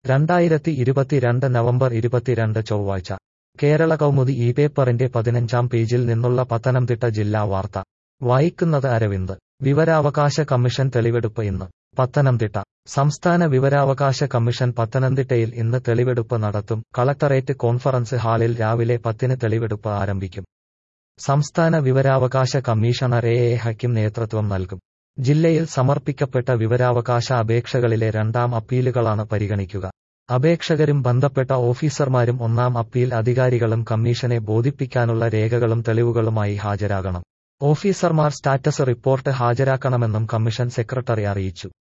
രണ്ടായിരത്തി ഇരുപത്തിരണ്ട് നവംബർ ഇരുപത്തിരണ്ട് ചൊവ്വാഴ്ച കേരള കൗമുദി ഈ പേപ്പറിന്റെ പതിനഞ്ചാം പേജിൽ നിന്നുള്ള പത്തനംതിട്ട ജില്ലാ വാർത്ത വായിക്കുന്നത് അരവിന്ദ് വിവരാവകാശ കമ്മീഷൻ തെളിവെടുപ്പ് ഇന്ന് പത്തനംതിട്ട സംസ്ഥാന വിവരാവകാശ കമ്മീഷൻ പത്തനംതിട്ടയിൽ ഇന്ന് തെളിവെടുപ്പ് നടത്തും കളക്ടറേറ്റ് കോൺഫറൻസ് ഹാളിൽ രാവിലെ പത്തിന് തെളിവെടുപ്പ് ആരംഭിക്കും സംസ്ഥാന വിവരാവകാശ കമ്മീഷണർ എ എ ഹക്കിം നേതൃത്വം നൽകും ജില്ലയിൽ സമർപ്പിക്കപ്പെട്ട വിവരാവകാശ അപേക്ഷകളിലെ രണ്ടാം അപ്പീലുകളാണ് പരിഗണിക്കുക അപേക്ഷകരും ബന്ധപ്പെട്ട ഓഫീസർമാരും ഒന്നാം അപ്പീൽ അധികാരികളും കമ്മീഷനെ ബോധിപ്പിക്കാനുള്ള രേഖകളും തെളിവുകളുമായി ഹാജരാകണം ഓഫീസർമാർ സ്റ്റാറ്റസ് റിപ്പോർട്ട് ഹാജരാക്കണമെന്നും കമ്മീഷൻ സെക്രട്ടറി അറിയിച്ചു